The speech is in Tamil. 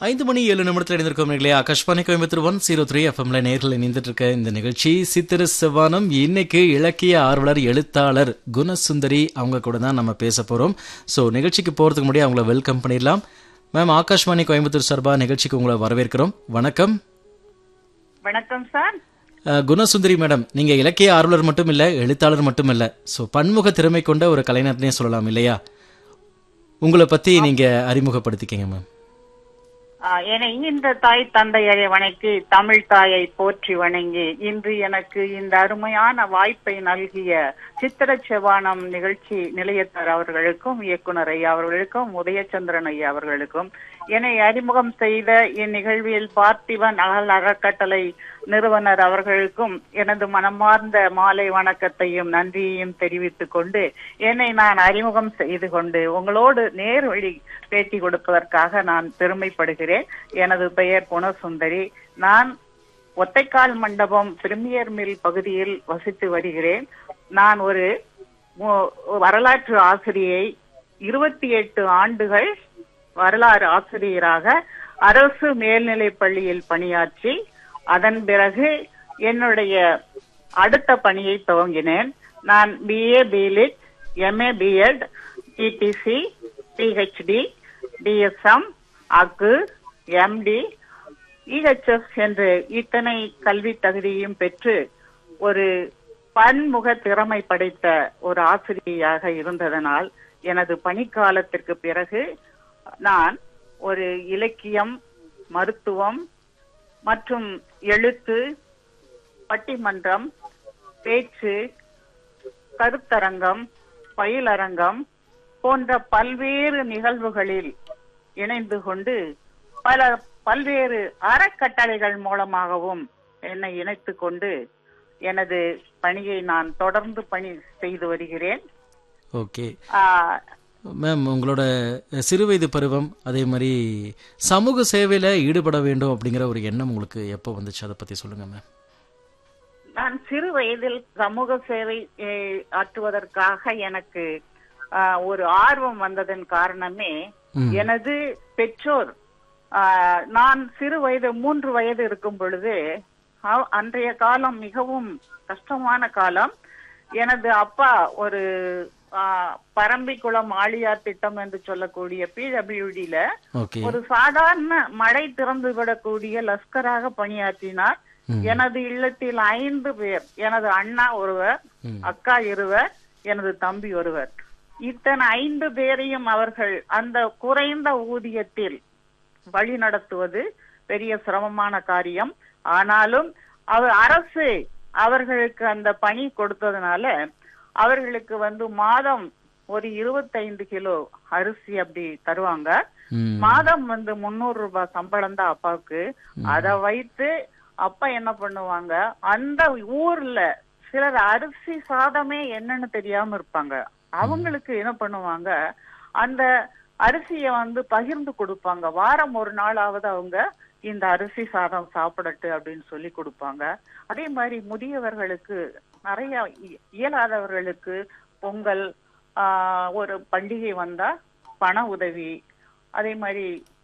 ஐந்து மணி ஏழு நிமிடத்தில் இணைந்திருக்கோம் நேர்களே Akashvani Coimbatore one zero three எஃப்எம்ல நேர்கள் இணைந்துட்டு இருக்க இந்த நிகழ்ச்சி சித்திர செவ்வானம் இன்னைக்கு இலக்கிய ஆர்வலர் எழுத்தாளர் குணசுந்தரி அவங்க கூட தான் நம்ம பேச போறோம் ஸோ நிகழ்ச்சிக்கு போறதுக்கு முன்னாடி அவங்கள வெல்கம் பண்ணிடலாம் மேம் ஆகாஷ்வாணி கோயம்புத்தூர் சார்பா நிகழ்ச்சிக்கு உங்களை வரவேற்கிறோம் வணக்கம் வணக்கம் சார் அஹ், குணசுந்தரி மேடம் நீங்க இலக்கிய ஆர்வலர் மட்டும் இல்ல எழுத்தாளர் மட்டும் இல்ல ஸோ பன்முக திறமை கொண்ட ஒரு கலைஞர்னே சொல்லலாம் இல்லையா உங்களை பத்தி நீங்க அறிமுகப்படுத்திக்கங்க மேம் ஆ, என்னை இந்த தாய் தந்தையரை வணங்கி தமிழ் தாயை போற்றி வணங்கி இன்று எனக்கு இந்த அருமையான வாய்ப்பை நல்கிய சித்திர செவ்வானம் நிகழ்ச்சி நிலையத்தார் அவர்களுக்கும் இயக்குனர் ஐயா அவர்களுக்கும் உதயச்சந்திரன் ஐயா அவர்களுக்கும் என்னை அறிமுகம் செய்த இந்நிகழ்வில் பார்த்திபன் அகல் அறக்கட்டளை நிறுவனர் அவர்களுக்கும் எனது மனமார்ந்த மாலை வணக்கத்தையும் நன்றியையும் தெரிவித்துக் கொண்டு என்னை நான் அறிமுகம் செய்து கொண்டு உங்களோடு நேர் வழி பேட்டி கொடுப்பதற்காக நான் பெருமைப்படுகிறேன் எனது பெயர் குணசுந்தரி நான் ஒத்தைக்கால் மண்டபம் பிரிமியர் மில் பகுதியில் வசித்து வருகிறேன் நான் ஒரு மு- வரலாற்று ஆசிரியை இருபத்தி எட்டு ஆண்டுகள் வரலாறு ஆசிரியராக அரசு மேல்நிலைப் பள்ளியில் பணியாற்றி அதன் பிறகு என்னுடைய அடுத்த பணியை துவங்கினேன் நான் BA BLitt MA BEd DTC PhD DSM அக்கு எம்டி இஹெச்எஸ் என்று இத்தனை கல்வி தகுதியும் பெற்று ஒரு பன்முக திறமை படைத்த ஒரு ஆசிரியையாக இருந்ததனால் எனது பணிக்காலத்திற்கு பிறகு நான் ஒரு இலக்கியம் மருத்துவம் மற்றும் எழுத்து பட்டிமன்றம் பேச்சு கருத்தரங்கம் பயிலரங்கம் போன்ற பல்வேறு நிகழ்வுகளில் இணைந்து கொண்டு பல பல்வேறு அறக்கட்டளைகள் மூலமாகவும் என்னை இணைத்துக் கொண்டு எனது பணியை நான் தொடர்ந்து பணி செய்து வருகிறேன் ஓகே ஆஹ், மேம் உங்களோட சிறுவயது பருவம் அதே மாதிரி சமூக சேவையில ஈடுபட வேண்டும் அப்படிங்கிற ஒரு எண்ணம் உங்களுக்கு எப்போ வந்துச்சு அதை பத்தி சொல்லுங்க மேம் நான் சிறு வயதில் சமூக சேவை eh, ஆற்றுவதற்காக எனக்கு ஆஹ், ஒரு ஆர்வம் வந்ததன் காரணமே ம். எனது பெற்றோர் ஆஹ், நான் சிறு வயது மூன்று வயது இருக்கும் பொழுது அ- அன்றைய காலம் மிகவும் கஷ்டமான காலம் எனது அப்பா ஒரு ஆஹ், பரம்பிக்குளம் ஆழியார் திட்டம் என்று சொல்லக்கூடிய பிடபிள்யூடியில ஓகே ஒரு சாதாரண மழை திறந்து விடக்கூடிய லஸ்கராக பணியாற்றினார் ம். எனது இல்லத்தில் ஐந்து பேர் எனது அண்ணா ஒருவர் ம். அக்கா இருவர் எனது தம்பி ஒருவர் இத்தனை ஐந்து பேரையும் அவர்கள் அந்த குறைந்த ஊதியத்தில் வழி நடத்துவது பெரிய சிரமமான காரியம் ஆனாலும் அவர் அரசு அவர்களுக்கு அந்த பணி கொடுத்ததுனால அவர்களுக்கு வந்து மாதம் ஒரு இருபத்தைந்து கிலோ அரிசி அப்படி தருவாங்க ம். மாதம் வந்து முன்னூறு ரூபாய் சம்பளம் தான் அப்பாவுக்கு அத வைத்து அப்பா என்ன பண்ணுவாங்க அந்த ஊர்ல சிலர் அரிசி சாதமே என்னன்னு தெரியாம இருப்பாங்க அவங்களுக்கு என்ன பண்ணுவாங்க அந்த அரிசிய வந்து பகிர்ந்து கொடுப்பாங்க வாரம் ஒரு நாளாவது அவங்க இந்த அரிசி சாதம் சாப்பிடட்டு அப்படின்னு சொல்லி கொடுப்பாங்க அதே மாதிரி முதியவர்களுக்கு நிறைய இ- இயலாதவர்களுக்கு பொங்கல் ஆஹ், ஒரு பண்டிகை வந்தா பண உதவி அதே மாதிரி